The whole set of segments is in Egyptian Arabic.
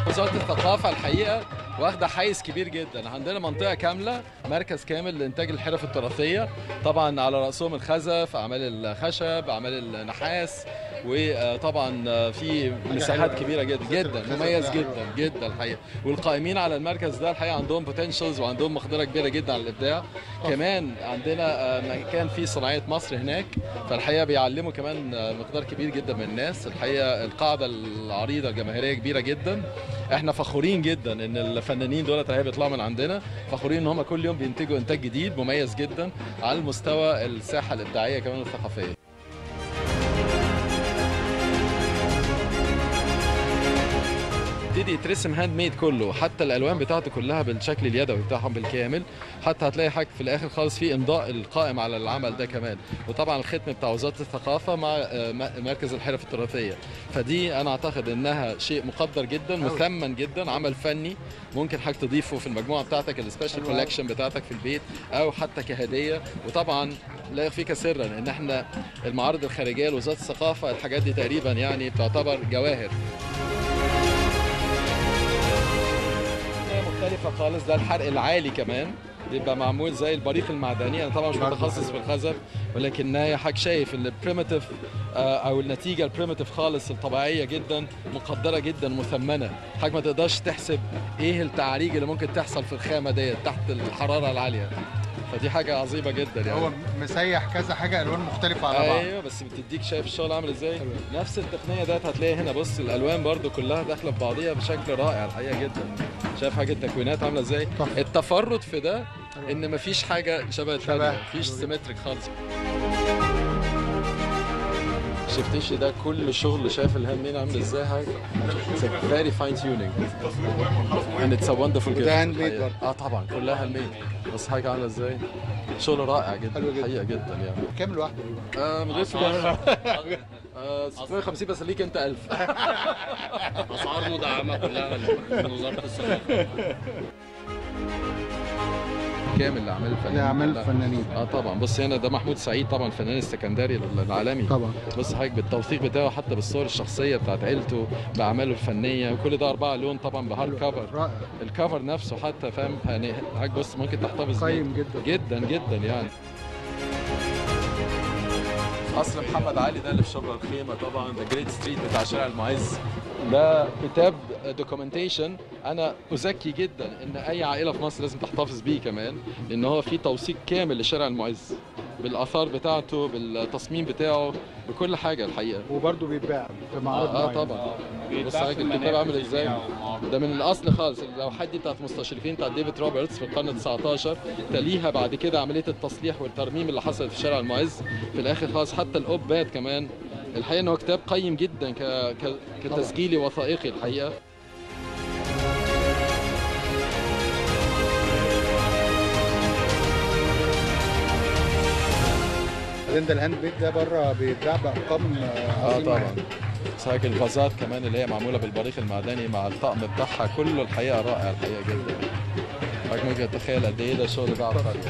وزاره الثقافه الحقيقه واخده حيز كبير جدا عندنا منطقه كامله مركز كامل لانتاج الحرف التراثيه طبعا على راسهم الخزف اعمال الخشب اعمال النحاس وطبعا في مساحات كبيره جدا جدا مميز جدا جدا الحقيقه والقائمين على المركز ده الحقيقه عندهم بوتنشلز وعندهم مقدره كبيره جدا على الابداع كمان عندنا مكان فيه صناعيه مصر هناك فالحقيقه بيعلموا كمان مقدار كبير جدا من الناس الحقيقه القاعده العريضه الجماهيريه كبيره جدا احنا فخورين جدا ان الفنانين دول الحقيقه بيطلعوا من عندنا فخورين ان هم كل يوم بينتجوا انتاج جديد مميز جدا على المستوى الساحه الابداعيه كمان الثقافيه يبتدي يترسم هاند ميد كله حتى الالوان بتاعته كلها بالشكل اليدوي بتاعهم بالكامل حتى هتلاقي حاجه في الاخر خالص في امضاء القائم على العمل ده كمان وطبعا الختم بتاع وزاره الثقافه مع مركز الحرف التراثيه فدي انا اعتقد انها شيء مقدر جدا مثمن جدا عمل فني ممكن حضرتك تضيفه في المجموعه بتاعتك السبيشال كولكشن بتاعتك في البيت او حتى كهديه وطبعا لا يخفيك سرا ان احنا المعارض الخارجيه لوزاره الثقافه الحاجات دي تقريبا يعني بتعتبر جواهر مختلفة خالص ده الحرق العالي كمان بيبقى معمول زي البريق المعدني انا طبعا مش متخصص في الخزف ولكن هي حضرتك شايف البريمتيف او النتيجه البريمتيف خالص الطبيعيه جدا مقدره جدا مثمنه حضرتك ما تقدرش تحسب ايه التعريج اللي ممكن تحصل في الخامه ديت تحت الحراره العاليه فدي حاجه عظيمه جدا يعني هو مسيح كذا حاجه الوان مختلفه على بعض ايوه بس بتديك شايف الشغل عامل ازاي نفس التقنيه ديت هتلاقي هنا بص الالوان برده كلها داخله في بعضيها بشكل رائع الحقيقه جدا شايف حاجه التكوينات عامله ازاي التفرد في ده ان مفيش حاجه شبه الثانيه مفيش سيمتريك خالص شفتيش ده كل شغل شايف الهاند ميد عامل ازاي حاجه اتس فيري فاين تيونينج اند اتس ا وندرفul gift ده هاند ميد برضه اه طبعا كلها هاند ميد بس حاجه عامله ازاي شغل رائع جدا حلو جدا. الحقيقه جدا يعني كام لوحده آه من غير فلوس آه 650 بس ليك انت 1000 اسعار مدعمه كلها من وزاره الثقافه كامل الاعمال الفنيه لاعمال كلها. فنانين اه طبعا بص هنا ده محمود سعيد طبعا الفنان السكندري العالمي طبعا بص حضرتك بالتوثيق بتاعه حتى بالصور الشخصيه بتاعت عيلته باعماله الفنيه كل ده اربعه لون طبعا بهارد كفر رائع الكفر نفسه حتى فاهم يعني حضرتك بص ممكن تحتفظ بيه قيم جدا جدا جدا يعني قصر محمد علي ده اللي في شبرا الخيمه طبعا ذا جريت ستريت بتاع شارع المعز ده كتاب دوكيومنتيشن انا ازكي جدا ان اي عائله في مصر لازم تحتفظ بيه كمان لان هو فيه توثيق كامل لشارع المعز بالاثار بتاعته بالتصميم بتاعه بكل حاجه الحقيقه وبرده بيتباع في معارض اه, آه معينة. طبعا بص حضرتك الكتاب عامل ازاي ده من الاصل خالص اللوحات دي بتاعت مستشرفين بتاعت ديفيد روبرتس في القرن ال 19 تليها بعد كده عمليه التصليح والترميم اللي حصلت في شارع المعز في الاخر خالص حتى القبات كمان الحقيقه ان هو كتاب قيم جدا ك... ك... كتسجيلي وثائقي الحقيقه بعدين ده الهاند ميد ده بره بيتباع بارقام اه عظيمة طبعا يعني. صحيح الفازات كمان اللي هي معموله بالبريق المعدني مع الطقم بتاعها كله الحقيقه رائع الحقيقه جدا حضرتك ممكن تتخيل قد ايه ده الشغل ده عبقري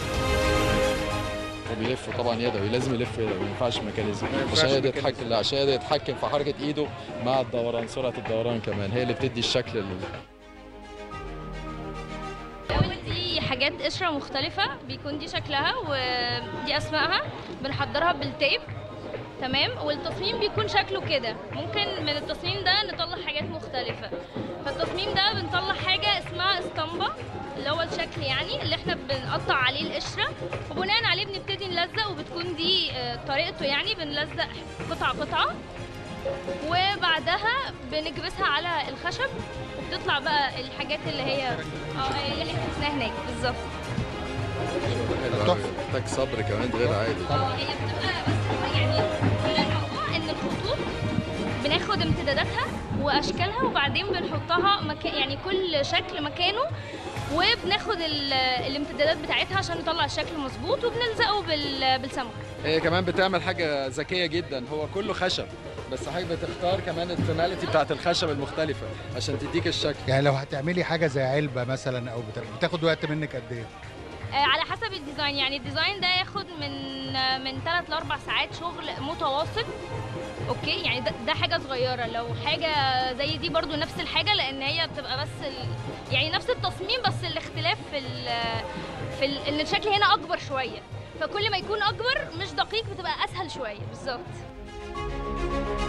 وبيلف طبعا يدوي لازم يلف يدوي ما ينفعش ميكانيزم عشان يقدر يتحكم لا عشان يقدر يتحكم في حركه ايده مع الدوران سرعه الدوران كمان هي اللي بتدي الشكل لل... دي حاجات قشرة مختلفة بيكون دي شكلها ودي أسمائها بنحضرها بالتيب تمام والتصميم بيكون شكله كده ممكن من التصميم ده نطلع حاجات مختلفة فالتصميم ده بنطلع حاجة اسمها اسطمبة اللي هو الشكل يعني اللي احنا بنقطع عليه القشرة وبناء عليه بنبتدي نلزق وبتكون دي آه، طريقته يعني بنلزق قطعة قطعة وبعدها بنكبسها على الخشب وبتطلع بقى الحاجات اللي هي اه اللي احنا شفناها هناك بالظبط تحفة. محتاج صبر كمان غير عادي اه هي بتبقى بس يعني كل الموضوع ان الخطوط بناخد امتداداتها واشكالها وبعدين بنحطها مكان يعني كل شكل مكانه وبناخد ال- الامتدادات بتاعتها عشان نطلع الشكل مظبوط وبنلزقه بال- بالسمك هي كمان بتعمل حاجه ذكيه جدا هو كله خشب بس حضرتك بتختار كمان التوناليتي بتاعت الخشب المختلفه عشان تديك الشكل يعني لو هتعملي حاجه زي علبه مثلا او بتاع بتاخد وقت منك قد ايه آه، على حسب الديزاين يعني الديزاين ده ياخد من آه، من 3 ل 4 ساعات شغل متواصل اوكي يعني ده, ده حاجه صغيره لو حاجه زي دي برضو نفس الحاجه لان هي بتبقى بس ال... يعني نفس التصميم بس الاختلاف في ال... في ال... ان الشكل هنا اكبر شويه فكل ما يكون اكبر مش دقيق بتبقى اسهل شويه بالظبط